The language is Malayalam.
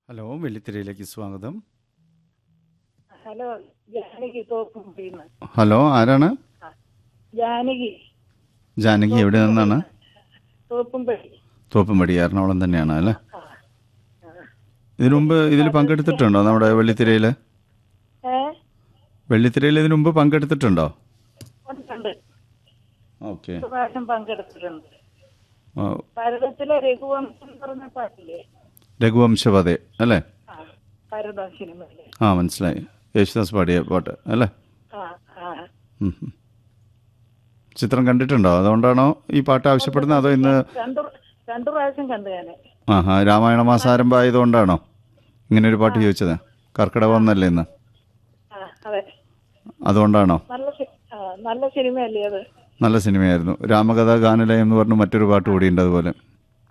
ഹലോ വെള്ളിത്തിരയിലേക്ക് സ്വാഗതം ഹലോ ജാനകി തോപ്പും വീണ് ഹലോ ആരാണ് ജാനകി ജാനകി എവിടെ നിന്നാണ് തോപ്പുംപടി തോപ്പുംപടി എറണാകുളം തന്നെയാണ് അല്ലേ ആ ഇതിനു മുമ്പ് ഇതിൽ പങ്കെടുത്തിട്ടുണ്ടോ നമ്മുടെ വെള്ളിത്തിരയിൽ ഏ വെള്ളിത്തിരയിൽ ഇതിനു മുമ്പ് പങ്കെടുത്തിട്ടുണ്ടോ ഉണ്ട് ഓക്കെ ഒരു പ്രാവശ്യം പങ്കെടുത്തിട്ടുണ്ട് ഭരതത്തിലെ രഘുവംശം എന്ന് പറഞ്ഞ പാട്ടില്ലേ രഘുവംശവധെ അല്ലേ ആ ഭരതം സിനിമയിലെ ആ മനസ്സിലായി യേശുദാസ് പാടിയ പാട്ട് അല്ലേ ആ ആ ഉം, ഉം. ചിത്രം കണ്ടിട്ടുണ്ടോ അതുകൊണ്ടാണോ ഈ പാട്ട് ആവശ്യപ്പെടുന്നത് അതോ ഇന്ന് രണ്ടു രണ്ടു പ്രാവശ്യം കണ്ടു ഞാന് ആ ഹാ രാമായണ മാസാരംഭം ആയതുകൊണ്ടാണോ ഇങ്ങനെ ഒരു പാട്ട് ചോദിച്ചത് കർക്കിടകം ഒന്നല്ലേ ഇന്ന് ആ അതെ അതുകൊണ്ടാണോ നല്ല സി- ആ, നല്ല സിനിമയല്ലേ അത് നല്ല സിനിമയായിരുന്നു രാമകഥ ഗാനലയം എന്ന് പറഞ്ഞ് മറ്റൊരു പാട്ട് കൂടിയുണ്ട് അതുപോലെ